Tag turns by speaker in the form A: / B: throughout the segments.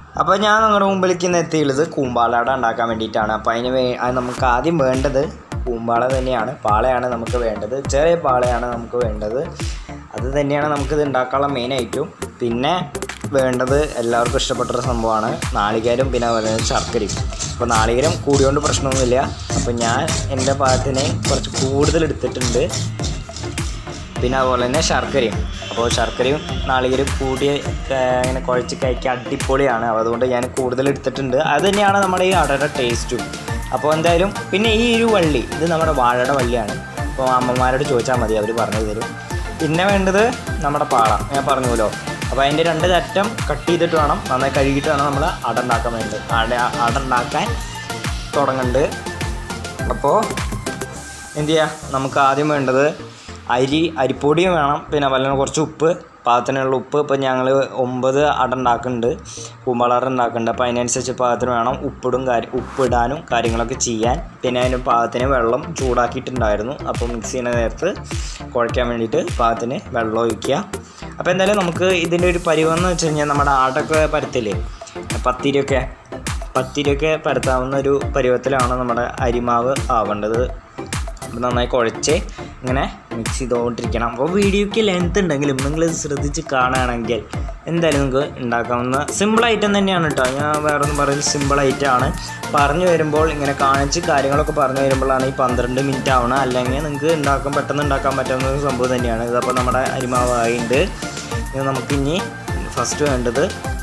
A: അപ്പോൾ ഞാൻ നിങ്ങളുടെ മുമ്പിലേക്ക് ഇന്ന് എത്തിയുള്ളത് കൂമ്പാളാട ഉണ്ടാക്കാൻ വേണ്ടിയിട്ടാണ് അപ്പോൾ അതിന് വേ അത് നമുക്ക് ആദ്യം വേണ്ടത് കൂമ്പാള തന്നെയാണ് പാളയാണ് നമുക്ക് വേണ്ടത് ചെറിയ പാളയാണ് നമുക്ക് വേണ്ടത് അത് തന്നെയാണ് നമുക്കിത് ഉണ്ടാക്കാനുള്ള മെയിൻ ഐറ്റം പിന്നെ വേണ്ടത് എല്ലാവർക്കും ഇഷ്ടപ്പെട്ടൊരു സംഭവമാണ് നാളികേരം പിന്നെ അതുപോലെ തന്നെ ശർക്കരയും അപ്പോൾ നാളികേരം കൂടിയോണ്ട് പ്രശ്നമൊന്നുമില്ല അപ്പോൾ ഞാൻ എൻ്റെ പാകത്തിന് കുറച്ച് കൂടുതൽ എടുത്തിട്ടുണ്ട് പിന്നെ അതുപോലെ തന്നെ ശർക്കരയും അപ്പോൾ ശർക്കരയും നാളികേരം കൂടി ഇങ്ങനെ കുഴച്ച് കഴിക്കാൻ അടിപൊളിയാണ് അപ്പോൾ അതുകൊണ്ട് ഞാൻ കൂടുതൽ എടുത്തിട്ടുണ്ട് അത് തന്നെയാണ് നമ്മുടെ ഈ അടയുടെ ടേസ്റ്റും അപ്പോൾ എന്തായാലും പിന്നെ ഈ ഒരു വള്ളി ഇത് നമ്മുടെ വാഴയുടെ വള്ളിയാണ് അപ്പോൾ അമ്മമാരോട് ചോദിച്ചാൽ മതി അവർ പറഞ്ഞു തരും പിന്നെ വേണ്ടത് നമ്മുടെ പാള ഞാൻ പറഞ്ഞുല്ലോ അപ്പോൾ അതിൻ്റെ രണ്ട് അറ്റം കട്ട് ചെയ്തിട്ട് വേണം നന്നായി കഴുകിയിട്ട് വേണം നമ്മൾ അട ഉണ്ടാക്കാൻ വേണ്ടത് അട അട ഉണ്ടാക്കാൻ തുടങ്ങുന്നുണ്ട് അപ്പോൾ എന്ത് ചെയ്യുക നമുക്ക് ആദ്യം വേണ്ടത് അരി അരിപ്പൊടിയും വേണം പിന്നെ അതുപോലെ കുറച്ച് ഉപ്പ് പാകത്തിനുള്ള ഉപ്പ് ഇപ്പോൾ ഞങ്ങൾ ഒമ്പത് അട ഉണ്ടാക്കുന്നുണ്ട് കുമ്പളട ഉണ്ടാക്കുന്നുണ്ട് അപ്പോൾ അതിനനുസരിച്ച് പാകത്തിന് വേണം ഉപ്പിടും കാര്യം ഉപ്പിടാനും കാര്യങ്ങളൊക്കെ ചെയ്യാൻ പിന്നെ അതിന് പാകത്തിന് വെള്ളം ചൂടാക്കിയിട്ടുണ്ടായിരുന്നു അപ്പോൾ മിക്സ് ചെയ്യുന്ന നേരത്ത് കുഴയ്ക്കാൻ വേണ്ടിയിട്ട് പാകത്തിന് വെള്ളം ഒഴിക്കുക അപ്പോൾ എന്തായാലും നമുക്ക് ഇതിൻ്റെ ഒരു പരിവെന്ന് വെച്ച് കഴിഞ്ഞാൽ നമ്മുടെ ആടൊക്കെ പരത്തില്ലേ പത്തിരിയൊക്കെ പത്തിരിയൊക്കെ പരത്താവുന്ന ഒരു പരുവത്തിലാണ് നമ്മുടെ അരിമാവ് ആവേണ്ടത് അപ്പോൾ നന്നായി കുഴച്ച് ഇങ്ങനെ മിക്സ് ചെയ്തുകൊണ്ടിരിക്കണം അപ്പോൾ വീഡിയോയ്ക്ക് ലെങ്ത് ഉണ്ടെങ്കിലും നിങ്ങൾ ശ്രദ്ധിച്ച് കാണുകയാണെങ്കിൽ എന്തായാലും നിങ്ങൾക്ക് ഉണ്ടാക്കാവുന്ന സിമ്പിൾ ഐറ്റം തന്നെയാണ് കേട്ടോ ഞാൻ വേറെ ഒന്നും പറയുന്നത് സിമ്പിൾ ഐറ്റം ആണ് പറഞ്ഞു വരുമ്പോൾ ഇങ്ങനെ കാണിച്ച് കാര്യങ്ങളൊക്കെ പറഞ്ഞു വരുമ്പോഴാണ് ഈ പന്ത്രണ്ട് മിനിറ്റ് ആവണം അല്ലെങ്കിൽ നിങ്ങൾക്ക് ഉണ്ടാക്കാൻ പെട്ടെന്ന് ഉണ്ടാക്കാൻ പറ്റുന്ന ഒരു സംഭവം തന്നെയാണ് ഇതപ്പോൾ നമ്മുടെ അരിമാവ് ആയിട്ടുണ്ട് ഇത് നമുക്കിനി ഫസ്റ്റ് വേണ്ടത്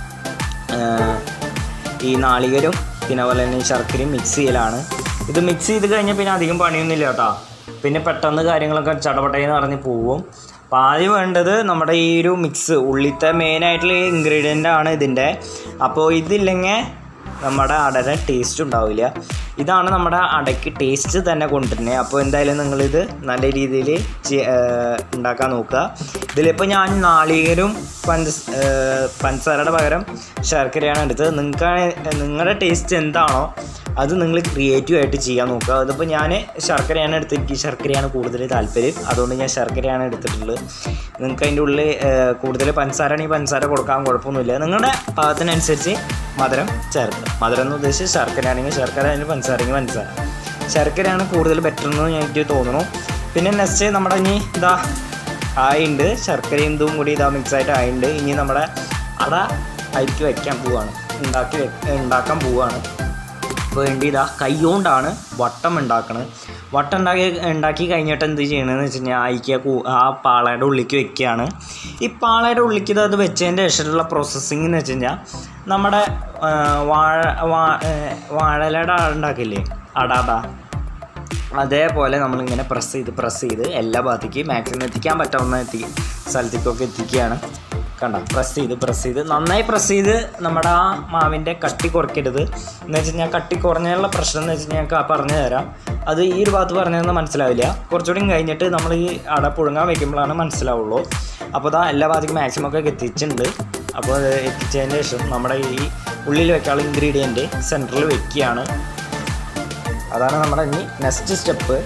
A: ഈ നാളികേരും പിന്നെ അതുപോലെ തന്നെ ഈ ശർക്കരയും മിക്സ് ചെയ്യലാണ് ഇത് മിക്സ് ചെയ്ത് കഴിഞ്ഞാൽ പിന്നെ അധികം പണിയൊന്നുമില്ല കേട്ടോ പിന്നെ പെട്ടെന്ന് കാര്യങ്ങളൊക്കെ ചടപടയെന്ന് പറഞ്ഞ് പോവും അപ്പോൾ ആദ്യം വേണ്ടത് നമ്മുടെ ഈ ഒരു മിക്സ് ഉള്ളിത്തെ മെയിനായിട്ടുള്ള ഇൻഗ്രീഡിയൻ്റ് ആണ് ഇതിൻ്റെ അപ്പോൾ ഇതില്ലെങ്കിൽ നമ്മുടെ അടയുടെ ടേസ്റ്റ് ഉണ്ടാവില്ല ഇതാണ് നമ്മുടെ അടയ്ക്ക് ടേസ്റ്റ് തന്നെ കൊണ്ടുവരുന്നത് അപ്പോൾ എന്തായാലും നിങ്ങളിത് നല്ല രീതിയിൽ ഉണ്ടാക്കാൻ നോക്കുക ഇതിലിപ്പോൾ ഞാൻ നാളികേരും പഞ്ച പഞ്ചസാരയുടെ പകരം ശർക്കരയാണ് എടുത്തത് നിങ്ങൾക്ക് നിങ്ങളുടെ ടേസ്റ്റ് എന്താണോ അത് നിങ്ങൾ ക്രിയേറ്റീവ് ആയിട്ട് ചെയ്യാൻ നോക്കുക അതിപ്പോൾ ഞാൻ ശർക്കരയാണ് എടുത്തത് എനിക്ക് ശർക്കരയാണ് കൂടുതൽ താല്പര്യം അതുകൊണ്ട് ഞാൻ ശർക്കരയാണ് എടുത്തിട്ടുള്ളത് നിങ്ങൾക്ക് അതിൻ്റെ ഉള്ളിൽ കൂടുതൽ പഞ്ചസാരയാണെങ്കിൽ പഞ്ചസാര കൊടുക്കാൻ കുഴപ്പമൊന്നുമില്ല നിങ്ങളുടെ പാകത്തിനനുസരിച്ച് മധുരം ചേർക്കുക മധുരം എന്ന് ഉദ്ദേശിച്ച് ശർക്കര ആണെങ്കിൽ ശർക്കര അതിന് പഞ്ചസാര ആണെങ്കിൽ പഞ്ചസാര ശർക്കരയാണ് കൂടുതൽ ബെറ്റർ എന്ന് എനിക്ക് തോന്നുന്നു പിന്നെ നെക്സ്റ്റ് നമ്മുടെ ഇനി ഇതാ ആയിണ്ട് ശർക്കരയും ഇതും കൂടി ഇതാ മിക്സ് ആയിട്ട് ആയിണ്ട് ഇനി നമ്മുടെ അട അരിക്ക് വയ്ക്കാൻ പോവാണ് ഉണ്ടാക്കി ഉണ്ടാക്കാൻ പോവാണ് വേണ്ടി ഇതാ കൈകൊണ്ടാണ് വട്ടം ഉണ്ടാക്കണത് വട്ടം ഉണ്ടാക്കി ഉണ്ടാക്കി കഴിഞ്ഞിട്ട് എന്ത് ചെയ്യണമെന്ന് വെച്ച് കഴിഞ്ഞാൽ അയക്കുക ആ പാളയുടെ ഉള്ളിലേക്ക് വെക്കുകയാണ് ഈ പാളയുടെ ഉള്ളിലേക്ക് ഇത് അത് വെച്ചതിൻ്റെ ശേഷമുള്ള പ്രോസസ്സിങ് എന്ന് വെച്ച് കഴിഞ്ഞാൽ നമ്മുടെ വാഴ വാഴലയുടെ ഉണ്ടാക്കില്ലേ അടാട അതേപോലെ നമ്മളിങ്ങനെ പ്രസ് ചെയ്ത് പ്രസ് ചെയ്ത് എല്ലാ ഭാഗത്തേക്ക് മാക്സിമം എത്തിക്കാൻ പറ്റാവുന്ന എത്തി സ്ഥലത്തേക്കൊക്കെ എത്തിക്കുകയാണ് കണ്ട പ്രസ് ചെയ്ത് പ്രസ് ചെയ്ത് നന്നായി പ്രസ് ചെയ്ത് നമ്മുടെ ആ മാവിൻ്റെ കട്ടി കുറയ്ക്കരുത് എന്ന് വെച്ച് കഴിഞ്ഞാൽ കട്ടി കുറഞ്ഞുള്ള പ്രശ്നം എന്ന് വെച്ച് കഴിഞ്ഞാൽ ഞാൻ പറഞ്ഞു തരാം അത് ഈ ഒരു ഭാഗത്ത് പറഞ്ഞതെന്ന് മനസ്സിലാവില്ല കുറച്ചുകൂടി കഴിഞ്ഞിട്ട് നമ്മൾ ഈ അട പുഴുങ്ങാൻ വയ്ക്കുമ്പോഴാണ് മനസ്സിലാവുള്ളൂ അപ്പോൾ ഇതാ എല്ലാ ഭാഗത്തേക്കും മാക്സിമം ഒക്കെ എത്തിച്ചിട്ടുണ്ട് അപ്പോൾ അത് എത്തിച്ചതിന് ശേഷം നമ്മുടെ ഈ ഉള്ളിൽ വെക്കാനുള്ള ഇൻഗ്രീഡിയൻറ്റ് സെൻറ്ററിൽ വെക്കുകയാണ് അതാണ് നമ്മുടെ ഇനി നെക്സ്റ്റ് സ്റ്റെപ്പ്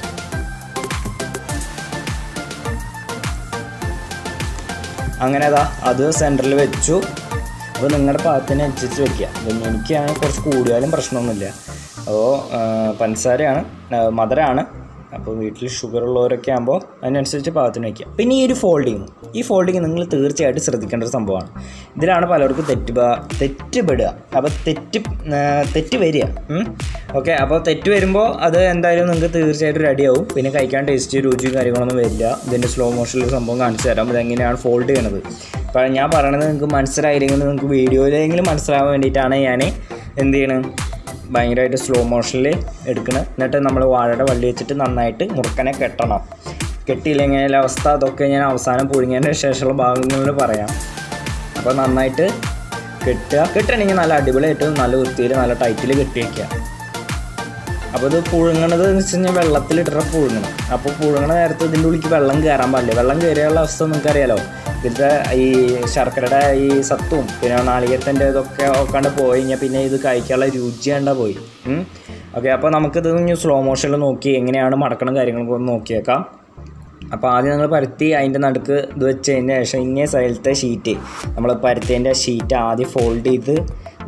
A: അങ്ങനെ അതാ അത് സെൻറ്ററിൽ വെച്ചു അപ്പോൾ നിങ്ങളുടെ പാകത്തിനനുസരിച്ച് വെക്കുക അപ്പം എനിക്കാണെങ്കിൽ കുറച്ച് കൂടിയാലും പ്രശ്നമൊന്നുമില്ല അപ്പോൾ പഞ്ചസാരയാണ് മധുരമാണ് അപ്പോൾ വീട്ടിൽ ഷുഗർ ഉള്ളവരൊക്കെ ആകുമ്പോൾ അതിനനുസരിച്ച് പാകത്തിന് വയ്ക്കുക പിന്നെ ഈ ഒരു ഫോൾഡിങ് ഈ ഫോൾഡിങ് നിങ്ങൾ തീർച്ചയായിട്ടും ശ്രദ്ധിക്കേണ്ട ഒരു സംഭവമാണ് ഇതിലാണ് പലർക്കും തെറ്റ് തെറ്റുപെടുക അപ്പോൾ തെറ്റ് തെറ്റ് വരിക ഓക്കെ അപ്പോൾ തെറ്റ് വരുമ്പോൾ അത് എന്തായാലും നിങ്ങൾക്ക് തീർച്ചയായിട്ടും റെഡിയാവും പിന്നെ കഴിക്കാൻ ടേസ്റ്റ് രുചിയും കാര്യങ്ങളൊന്നും വരില്ല ഇതിൻ്റെ സ്ലോ മോഷനിൽ സംഭവം കാണിച്ചു തരാം ഇതെങ്ങനെയാണ് ഫോൾഡ് ചെയ്യണത് അപ്പോൾ ഞാൻ പറയണത് നിങ്ങൾക്ക് മനസ്സിലായില്ലെങ്കിൽ നിങ്ങൾക്ക് വീഡിയോയിലെങ്കിലും മനസ്സിലാവാൻ വേണ്ടിയിട്ടാണ് ഞാൻ എന്ത് ചെയ്യണത് ഭയങ്കരമായിട്ട് സ്ലോ മോഷനിൽ എടുക്കണം എന്നിട്ട് നമ്മൾ വാഴയുടെ വള്ളി വെച്ചിട്ട് നന്നായിട്ട് മുറുക്കനെ കെട്ടണം കെട്ടിയില്ലെങ്കിൽ അവസ്ഥ അതൊക്കെ ഞാൻ അവസാനം പുഴുങ്ങിയതിന് ശേഷമുള്ള ഭാഗങ്ങളിൽ പറയാം അപ്പോൾ നന്നായിട്ട് കെട്ടുക കെട്ടണമെങ്കിൽ നല്ല അടിപൊളിയായിട്ട് നല്ല വൃത്തിയിൽ നല്ല ടൈറ്റിൽ കെട്ടി വയ്ക്കുക അപ്പോൾ ഇത് പുഴുങ്ങണത് എന്ന് വെച്ച് കഴിഞ്ഞാൽ വെള്ളത്തിലിട്ടിട്ട് പുഴുങ്ങണം അപ്പോൾ പുഴുങ്ങണ നേരത്ത് ഇതിൻ്റെ ഉള്ളിലേക്ക് വെള്ളം കയറാൻ പാടില്ല വെള്ളം കയറിയുള്ള അവസ്ഥ നിങ്ങൾക്കറിയാലോ ഇതിൻ്റെ ഈ ശർക്കരയുടെ ഈ സത്തും പിന്നെ നാളികേരത്തിൻ്റെ ഇതൊക്കെ ഒക്കാണ്ട് പോയി കഴിഞ്ഞാൽ പിന്നെ ഇത് കഴിക്കാനുള്ള രുചി കണ്ട പോയി ഓക്കെ അപ്പോൾ നമുക്കിത് ഇനി സ്ലോ മോഷനിൽ നോക്കി എങ്ങനെയാണ് മടക്കണം കാര്യങ്ങളൊക്കെ ഒന്ന് നോക്കിയേക്കാം അപ്പോൾ ആദ്യം നമ്മൾ പരത്തി അതിൻ്റെ നടുക്ക് ഇത് വെച്ചതിന് ശേഷം ഇങ്ങേ സൈഡിലത്തെ ഷീറ്റ് നമ്മൾ പരത്തിയതിൻ്റെ ഷീറ്റ് ആദ്യം ഫോൾഡ് ചെയ്ത്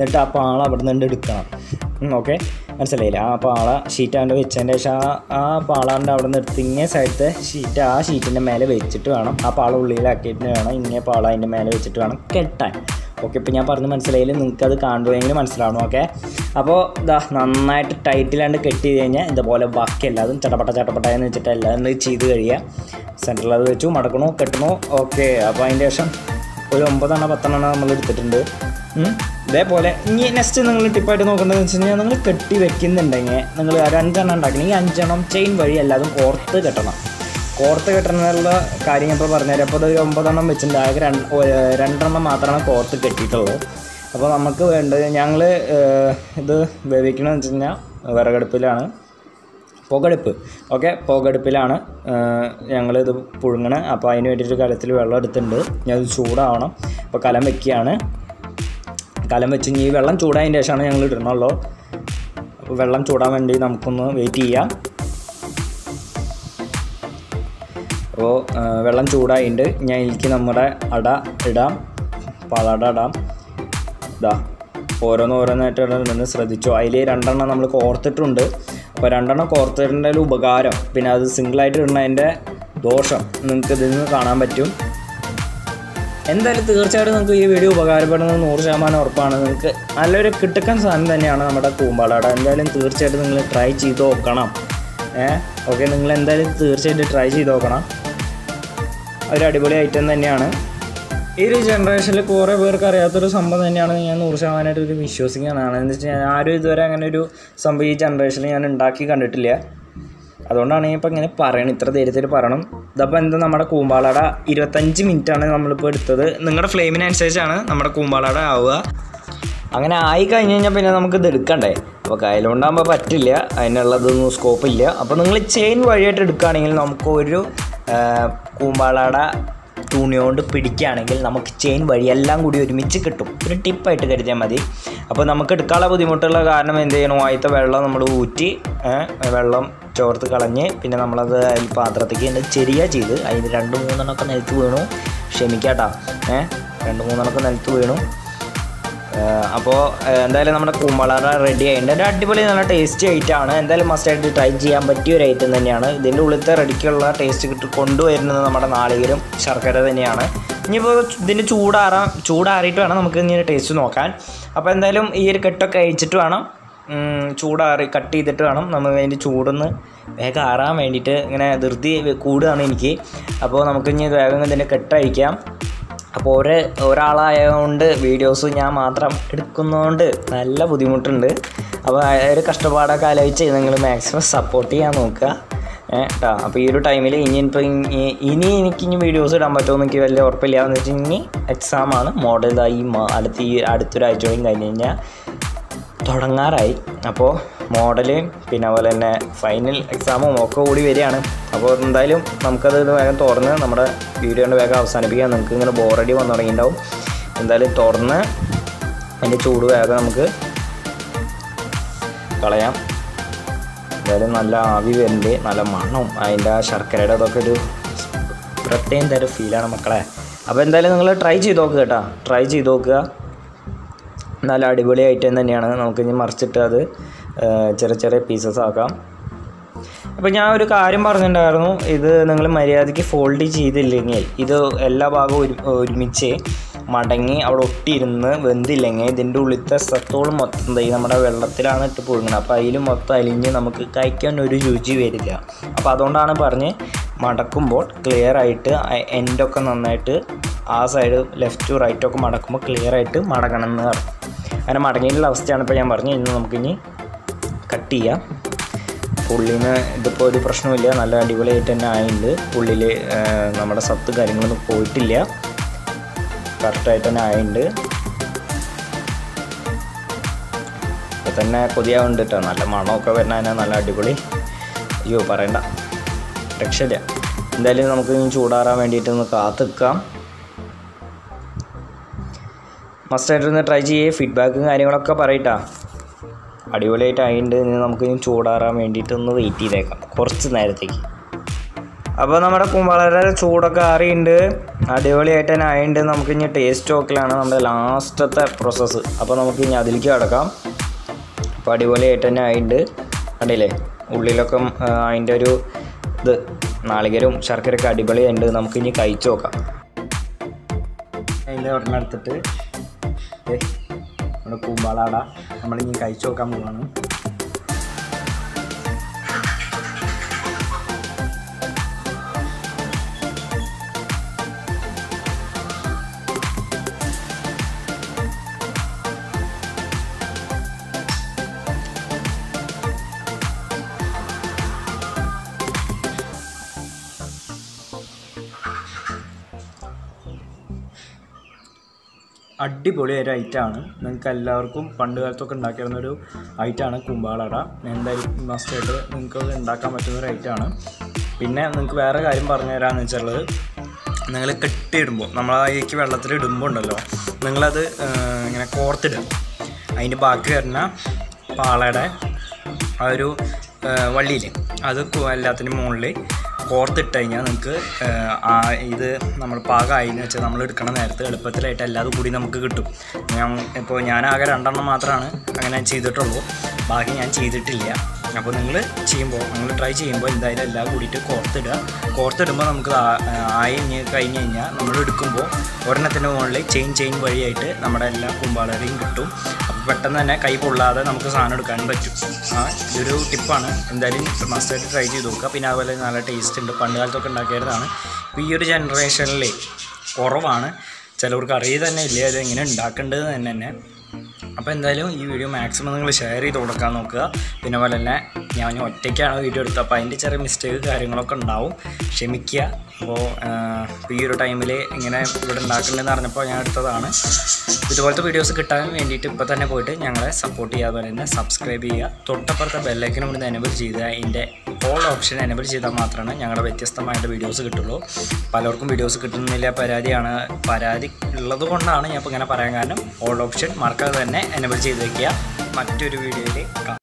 A: എന്നിട്ട് ആ പാള അവിടെ നിന്ന് എടുക്കണം ഓക്കെ മനസ്സിലായില്ല ആ പാള ഷീറ്റ് അവൻ്റെ വെച്ചതിൻ്റെ ശേഷം ആ ആ പാളാൻ്റെ അവിടെ നിന്ന് എടുത്ത് ഇങ്ങനെ സൈഡത്തെ ഷീറ്റ് ആ ഷീറ്റിൻ്റെ മേലെ വെച്ചിട്ട് വേണം ആ പാള ഉള്ളിലാക്കിയിട്ട് വേണം ഇങ്ങനെ പാള അതിൻ്റെ മേലെ വെച്ചിട്ട് വേണം കെട്ടാൻ ഓക്കെ ഇപ്പോൾ ഞാൻ പറഞ്ഞ് മനസ്സിലായില്ല നിങ്ങൾക്ക് അത് കാണുമെങ്കിൽ മനസ്സിലാവണം ഓക്കെ അപ്പോൾ ഇതാ നന്നായിട്ട് ടൈറ്റിലാണ്ട് കെട്ടി ചെയ്ത് കഴിഞ്ഞാൽ ഇതുപോലെ ബാക്കി എല്ലാതും ചട്ടപ്പട്ട ചട്ടപ്പട്ട എന്ന് വെച്ചിട്ട് എല്ലാം ചെയ്ത് കഴിയുക സെൻറ്ററിൽ അത് വെച്ചു മടക്കണു കെട്ടണു ഓക്കെ അപ്പോൾ അതിൻ്റെ ശേഷം ഒരു ഒമ്പതെണ്ണ പത്തെണ്ണം നമ്മൾ എടുത്തിട്ടുണ്ട് ഉം. ഇതേപോലെ ഇനി നെക്സ്റ്റ് നിങ്ങൾ ടിപ്പായിട്ട് നോക്കേണ്ടതെന്ന് വെച്ച് കഴിഞ്ഞാൽ നിങ്ങൾ കെട്ടി വെക്കുന്നുണ്ടെങ്കിൽ നിങ്ങൾ ഒരു അഞ്ചെണ്ണം ഉണ്ടാക്കണം ഈ അഞ്ചെണ്ണം ചെയിൻ വഴി എല്ലാതും കോർത്ത് കെട്ടണം കോർത്ത് കെട്ടണമെന്നുള്ള കാര്യം ഞാൻ ഇപ്പോൾ പറഞ്ഞുതരാം അപ്പോൾ ഒരു ഒമ്പതെണ്ണം വെച്ചിട്ടുണ്ട് ആകെ രണ്ട് ഒരു രണ്ടെണ്ണം മാത്രമാണ് കോർത്ത് കെട്ടിയിട്ടുള്ളൂ അപ്പോൾ നമുക്ക് വേണ്ടത് ഞങ്ങൾ ഇത് വേവിക്കണമെന്ന് വെച്ച് കഴിഞ്ഞാൽ വിറകടുപ്പിലാണ് പുകടുപ്പ് ഓക്കെ പുകടുപ്പിലാണ് ഞങ്ങളിത് പുഴുങ്ങണത് അപ്പോൾ അതിന് വേണ്ടിയിട്ട് കലത്തിൽ വെള്ളം എടുത്തിട്ടുണ്ട് ഞാൻ ഇത് ചൂടാവണം അപ്പോൾ കലം വെക്കുകയാണ് കലം വെച്ച് ഇനി ഈ വെള്ളം ചൂടായതിന് ശേഷമാണ് ഞങ്ങൾ ഇടണുള്ളൂ അപ്പോൾ വെള്ളം ചൂടാൻ വേണ്ടി നമുക്കൊന്ന് വെയിറ്റ് ചെയ്യാം അപ്പോൾ വെള്ളം ചൂടായിട്ടുണ്ട് ഞാൻ ഇതിലേക്ക് നമ്മുടെ അട ഇടാം പാലട ഇടാം ഇതാ ഓരോന്ന് ഓരോന്നായിട്ട് ഇടുന്നത് ശ്രദ്ധിച്ചോ അതിൽ രണ്ടെണ്ണം നമ്മൾ കോർത്തിട്ടുണ്ട് അപ്പോൾ രണ്ടെണ്ണം കോർത്തിടേണ്ട ഉപകാരം പിന്നെ അത് സിംഗിളായിട്ട് ഇടുന്നതിൻ്റെ ദോഷം നിങ്ങൾക്ക് ഇതിൽ നിന്ന് കാണാൻ പറ്റും എന്തായാലും തീർച്ചയായിട്ടും നിങ്ങൾക്ക് ഈ വീഡിയോ ഉപകാരപ്പെടുന്നത് നൂറ് ശതമാനം ഉറപ്പാണ് നിങ്ങൾക്ക് നല്ലൊരു കിട്ടുക്കൻ സാധനം തന്നെയാണ് നമ്മുടെ കൂമ്പാളാട എന്തായാലും തീർച്ചയായിട്ടും നിങ്ങൾ ട്രൈ ചെയ്ത് നോക്കണം ഏഹ് ഓക്കെ നിങ്ങൾ എന്തായാലും തീർച്ചയായിട്ടും ട്രൈ ചെയ്ത് നോക്കണം ഒരു അടിപൊളി ഐറ്റം തന്നെയാണ് ഈ ഒരു ജനറേഷനിൽ കുറേ പേർക്ക് അറിയാത്തൊരു സംഭവം തന്നെയാണ് ഞാൻ നൂറ് ശതമാനമായിട്ട് ഒരു വിശ്വസിക്കുന്നതാണ് എന്ന് വെച്ച് കഴിഞ്ഞാൽ ആരും ഇതുവരെ അങ്ങനെ ഒരു സംഭവം ഈ ജനറേഷനിൽ ഞാൻ ഉണ്ടാക്കി കണ്ടിട്ടില്ല അതുകൊണ്ടാണ് ഞാൻ ഇപ്പം ഇങ്ങനെ പറയണം ഇത്ര ധൈര്യത്തിൽ പറയണം ഇതപ്പോൾ എന്താ നമ്മുടെ കൂമ്പാളട ഇരുപത്തഞ്ച് മിനിറ്റാണ് നമ്മളിപ്പോൾ എടുത്തത് നിങ്ങളുടെ ഫ്ലെയിമിനനുസരിച്ചാണ് നമ്മുടെ കൂമ്പാളട ആവുക അങ്ങനെ ആയി കഴിഞ്ഞ് കഴിഞ്ഞാൽ പിന്നെ നമുക്ക് ഇത് എടുക്കണ്ടേ അപ്പോൾ കയ്യിലുണ്ടാകുമ്പോൾ പറ്റില്ല അതിനുള്ളതൊന്നും സ്കോപ്പ് ഇല്ല അപ്പോൾ നിങ്ങൾ ചെയിൻ വഴിയായിട്ട് എടുക്കുകയാണെങ്കിൽ നമുക്ക് ഒരു കൂമ്പാളട തുണി കൊണ്ട് പിടിക്കുകയാണെങ്കിൽ നമുക്ക് ചെയിൻ വഴി എല്ലാം കൂടി ഒരുമിച്ച് കിട്ടും ഒരു ടിപ്പായിട്ട് കരുതിയാൽ മതി അപ്പോൾ നമുക്ക് എടുക്കാനുള്ള ബുദ്ധിമുട്ടുള്ള കാരണം എന്ത് ചെയ്യണം ആദ്യത്തെ വെള്ളം നമ്മൾ ഊറ്റി ഏ, വെള്ളം ചോർത്ത് കളഞ്ഞ് പിന്നെ നമ്മളത് അതിൽ പാത്രത്തേക്ക് ഉണ്ട് ചെറിയ ചെയ്ത് അതിന് രണ്ട് മൂന്നെണ്ണമൊക്കെ നിലത്ത് വീണു ക്ഷമിക്കാട്ടാ ഏഹ് രണ്ട് മൂന്നെണ്ണമൊക്കെ നിലത്ത് വീണു അപ്പോൾ എന്തായാലും നമ്മുടെ കുമ്പളറ റെഡി ആയിട്ടുണ്ട് ഒരു അടിപൊളി നല്ല ടേസ്റ്റി ഐറ്റമാണ് എന്തായാലും മസ്റ്റായിട്ട് ട്രൈ ചെയ്യാൻ പറ്റിയ ഒരു ഐറ്റം തന്നെയാണ് ഇതിൻ്റെ ഉള്ളിലത്തെ റെഡിക്കുള്ള ടേസ്റ്റ് കിട്ടി കൊണ്ടുവരുന്നത് നമ്മുടെ നാളികേരം ശർക്കര തന്നെയാണ് ഇനിയിപ്പോൾ ഇതിന് ചൂടാറാൻ ചൂടാറിയിട്ട് വേണം നമുക്ക് ഇനി ടേസ്റ്റ് നോക്കാൻ അപ്പോൾ എന്തായാലും ഈ ഒരു കെട്ടൊക്കെ അയച്ചിട്ട് വേണം ഉം, ചൂടാറി കട്ട് ചെയ്തിട്ട് വേണം നമ്മൾ അതിൻ്റെ ചൂടൊന്ന് വേഗം ആറാൻ വേണ്ടിയിട്ട് ഇങ്ങനെ ധൃതി കൂടുകയാണ് എനിക്ക് അപ്പോൾ നമുക്ക് ഇനി വേഗം ഇതിൻ്റെ കെട്ട് അയക്കാം അപ്പോൾ ഒരു ഒരാളായതുകൊണ്ട് വീഡിയോസ് ഞാൻ മാത്രം എടുക്കുന്നതുകൊണ്ട് നല്ല ബുദ്ധിമുട്ടുണ്ട് അപ്പോൾ ആ ഒരു കഷ്ടപ്പാടൊക്കെ ആലോചിച്ച് നിങ്ങൾ മാക്സിമം സപ്പോർട്ട് ചെയ്യാൻ നോക്കുക കേട്ടോ അപ്പോൾ ഈ ഒരു ടൈമിൽ ഇനി ഇപ്പോൾ ഇനി എനിക്ക് ഇനി വീഡിയോസ് ഇടാൻ പറ്റുമോ എനിക്ക് വലിയ ഉറപ്പില്ല എന്ന് വെച്ച് ഇനി എക്സാമാണ് മോഡൽ ഈ മ- അടുത്ത ഈ അടുത്തൊരാഴ്ച കൂടി കഴിഞ്ഞ് കഴിഞ്ഞാൽ തുടങ്ങാറായി അപ്പോൾ മോഡല് പിന്നെ അതുപോലെ തന്നെ ഫൈനൽ എക്സാമും ഒക്കെ കൂടി വരികയാണ് അപ്പോൾ എന്തായാലും നമുക്കത് ഇത് വേഗം തുറന്ന് നമ്മുടെ വീഡിയോ കൊണ്ട് വേഗം അവസാനിപ്പിക്കാം നിങ്ങൾക്ക് ഇങ്ങനെ ബോറടി വന്നു തുടങ്ങിയിട്ടുണ്ടാവും എന്തായാലും തുറന്ന് അതിൻ്റെ ചൂട് വേഗം നമുക്ക് കളയാം എന്തായാലും നല്ല ആവി വരുന്നുണ്ട് നല്ല മണവും അതിൻ്റെ ആ ശർക്കരയുടെ അതൊക്കെ ഒരു പ്രത്യേകം തരം ഫീലാണ് മക്കളെ അപ്പോൾ എന്തായാലും നിങ്ങൾ ട്രൈ ചെയ്ത് നോക്കുക കേട്ടോ ട്രൈ ചെയ്ത് നോക്കുക നല്ല അടിപൊളി ഐറ്റം തന്നെയാണ് നമുക്ക് ഇനി മറിച്ചിട്ട് അത് ആ, ചെറിയ ചെറിയ പീസസ് ആക്കാം അപ്പോൾ ഞാൻ ഒരു കാര്യം പറഞ്ഞിട്ടുണ്ടായിരുന്നു ഇത് നിങ്ങൾ മര്യാദയ്ക്ക് ഫോൾഡ് ചെയ്തില്ലെങ്കിൽ ഇത് എല്ലാ ഭാഗവും ഒരു ഒരുമിച്ച് മടങ്ങി അവിടെ ഒട്ടിയിരുന്ന് വെന്തില്ലെങ്കിൽ ഇതിൻ്റെ ഉള്ളിലത്തെ സത്തോളം മൊത്തം ദേ നമ്മുടെ വെള്ളത്തിലാണ് ഇട്ട് പുഴുങ്ങുന്നത് അപ്പോൾ അതിൽ മൊത്തം അലിഞ്ഞ് നമുക്ക് കഴിക്കാൻ ഒരു രുചി വരില്ല അപ്പോൾ അതുകൊണ്ടാണ് പറഞ്ഞ് മടക്കുമ്പോൾ ക്ലിയർ ആയിട്ട് എൻഡൊക്കെ നന്നായിട്ട് ആ സൈഡ് ലെഫ്റ്റ് റൈറ്റ് ഒക്കെ മടക്കുമ്പോൾ ക്ലിയർ ആയിട്ട് മടങ്ങണം എന്ന് പറഞ്ഞു അങ്ങനെ മടങ്ങിയിട്ടുള്ള അവസ്ഥയാണ് ഇപ്പോൾ ഞാൻ പറഞ്ഞു ഇന്ന് നമുക്കിനി കട്ട് ചെയ്യാം ഉള്ളിന്ന് ഇതിപ്പോൾ ഒരു പ്രശ്നമില്ല നല്ല അടിപൊളിയായിട്ട് തന്നെ ആയിട്ടുണ്ട് ഉള്ളിൽ നമ്മുടെ സത്ത് കാര്യങ്ങളൊന്നും പോയിട്ടില്ല കറക്റ്റായിട്ട് തന്നെ ആയിട്ടുണ്ട് ഇപ്പം തന്നെ കൊതിയാവുന്നുണ്ട് കേട്ടോ നല്ല മണമൊക്കെ വരുന്ന തന്നെ നല്ല അടിപൊളി അയ്യോ പറയണ്ട രക്ഷയില്ല എന്തായാലും നമുക്ക് ഇനി ചൂടാറാൻ വേണ്ടിയിട്ടൊന്ന് കാത്ത് നിൽക്കാം മസ്റ്റായിട്ടൊന്ന് ട്രൈ ചെയ്യേ ഫീഡ്ബാക്കും കാര്യങ്ങളൊക്കെ പറയട്ടാ അടിപൊളിയായിട്ട് ആയിട്ടുണ്ട് ഇനി നമുക്ക് ഇനി ചൂടാറാൻ വേണ്ടിയിട്ടൊന്ന് വെയിറ്റ് ചെയ്തേക്കാം കുറച്ച് നേരത്തേക്ക് അപ്പോൾ നമ്മുടെ കുമ്പളയുടെ ചൂടൊക്കെ ആറിയുണ്ട് അടിപൊളിയായിട്ട് തന്നെ ആയിട്ടുണ്ട് നമുക്ക് ഇനി ടേസ്റ്റ് നോക്കലാണ് നമ്മുടെ ലാസ്റ്റത്തെ പ്രോസസ്സ് അപ്പോൾ നമുക്ക് ഇനി അതിലേക്ക് കിടക്കാം അപ്പോൾ അടിപൊളിയായിട്ട് തന്നെ ആയിട്ടുണ്ട് കണ്ടില്ലേ ഉള്ളിലൊക്കെ ആ, അതിൻ്റെ ഒരു ഇത് നാളികേരവും ശർക്കരയൊക്കെ അടിപൊളിയുണ്ട് നമുക്ക് ഇനി കഴിച്ചു നോക്കാം അതിൻ്റെ ഒരെണ്ണം എടുത്തിട്ട് ദേ, നമ്മുടെ കൂമ്പാളാട നമ്മളിനി കഴിച്ചു നോക്കാൻ പോവാണ് അടിപൊളി ഒരു ഐറ്റമാണ് നിങ്ങൾക്ക് എല്ലാവർക്കും പണ്ട് കാലത്തൊക്കെ ഉണ്ടാക്കിയിരുന്ന ഒരു ഐറ്റമാണ് കുമ്പാളട എന്തായാലും മസ്റ്റായിട്ട് നിങ്ങൾക്ക് അത് ഉണ്ടാക്കാൻ പറ്റുന്ന ഒരു ഐറ്റമാണ് പിന്നെ നിങ്ങൾക്ക് വേറെ കാര്യം പറഞ്ഞു തരാമെന്ന് വെച്ചുള്ളത് നിങ്ങൾ കെട്ടിയിടുമ്പോൾ നമ്മൾ അതിലേക്ക് വെള്ളത്തിൽ ഇടുമ്പോൾ ഉണ്ടല്ലോ നിങ്ങളത് ആ, ഇങ്ങനെ കോർത്തിടുക അതിൻ്റെ ബാക്കി വരുന്ന പാളയുടെ ആ ഒരു വള്ളിയിൽ അത് കു- എല്ലാത്തിനും മുകളിൽ കോർത്തിട്ട് കഴിഞ്ഞാൽ നിങ്ങൾക്ക് ആ ഇത് നമ്മൾ പാകമായി എന്ന് വെച്ചാൽ നമ്മൾ എടുക്കണ നേരത്ത് എളുപ്പത്തിലായിട്ട് എല്ലാതും കൂടി നമുക്ക് കിട്ടും ഞാൻ ഇപ്പോൾ ഞാനാകെ രണ്ടെണ്ണം മാത്രമാണ് അങ്ങനെ ചെയ്തിട്ടുള്ളൂ ബാക്കി ഞാൻ ചെയ്തിട്ടില്ല അപ്പോൾ നിങ്ങൾ ചെയ്യുമ്പോൾ നിങ്ങൾ ട്രൈ ചെയ്യുമ്പോൾ എന്തായാലും എല്ലാം കൂടിയിട്ട് കോർത്തിടുക കോർത്തിടുമ്പോൾ നമുക്ക് ആ- ആയി കഴിഞ്ഞ് കഴിഞ്ഞ് കഴിഞ്ഞാൽ നമ്മൾ എടുക്കുമ്പോൾ ഒരെണ്ണത്തിൻ്റെ മുകളിൽ ചെയിൻ ചെയിൻ വഴിയായിട്ട് നമ്മുടെ എല്ലാ കുമ്പാളരെയും കിട്ടും അപ്പോൾ പെട്ടെന്ന് തന്നെ കൈ പൊള്ളാതെ നമുക്ക് സാധനം എടുക്കാനും പറ്റും ആ ഇതൊരു ടിപ്പാണ് എന്തായാലും മസ്റ്റായിട്ട് ട്രൈ ചെയ്ത് നോക്കുക പിന്നെ അതുപോലെ നല്ല ടേസ്റ്റ് ഉണ്ട് പണ്ട് കാലത്തൊക്കെ ഉണ്ടാക്കിയതാണ് ഇപ്പോൾ ഈ ഒരു ജനറേഷനിൽ കുറവാണ് ചിലവർക്ക് അറിയുക തന്നെ ഇല്ല ഇത് എങ്ങനെ ഉണ്ടാക്കേണ്ടത് തന്നെ തന്നെ അപ്പോൾ എന്തായാലും ഈ വീഡിയോ മാക്സിമം നിങ്ങൾ ഷെയർ ചെയ്ത് കൊടുക്കാൻ നോക്കുക പിന്നെ പോലെ തന്നെ ഞാൻ ഒറ്റയ്ക്കാണ് വീഡിയോ എടുത്തത് അപ്പോൾ അതിൻ്റെ ചെറിയ മിസ്റ്റേക്ക് കാര്യങ്ങളൊക്കെ ഉണ്ടാവും ക്ഷമിക്കുക അപ്പോൾ ഈ ഒരു ടൈമിൽ ഇങ്ങനെ ഇവിടെ ഉണ്ടാക്കണമെന്ന് അറിഞ്ഞപ്പോൾ ഞാൻ എടുത്തതാണ് ഇതുപോലത്തെ വീഡിയോസ് കിട്ടാൻ വേണ്ടിയിട്ട് ഇപ്പോൾ തന്നെ പോയിട്ട് ഞങ്ങളെ സപ്പോർട്ട് ചെയ്യുക അതുപോലെ തന്നെ സബ്സ്ക്രൈബ് ചെയ്യുക തൊട്ടപ്പുറത്തെ ബെല്ലൈക്കനും കൂടി എനബിൾ ചെയ്ത് അതിൻ്റെ ഓൾ ഓപ്ഷൻ എനബിൾ ചെയ്താൽ മാത്രമാണ് ഞങ്ങളുടെ വ്യത്യസ്തമായിട്ട് വീഡിയോസ് കിട്ടുള്ളൂ പലർക്കും വീഡിയോസ് കിട്ടുന്നില്ല പരാതിയാണ് പരാതി ഉള്ളത് കൊണ്ടാണ് ഞാൻ ഇപ്പോൾ ഇങ്ങനെ പറയാൻ കാരണം ഓൾ ഓപ്ഷൻ മറക്കാതെ തന്നെ എനബിൾ ചെയ്ത് വയ്ക്കുക മറ്റൊരു വീഡിയോയിൽ കാണാം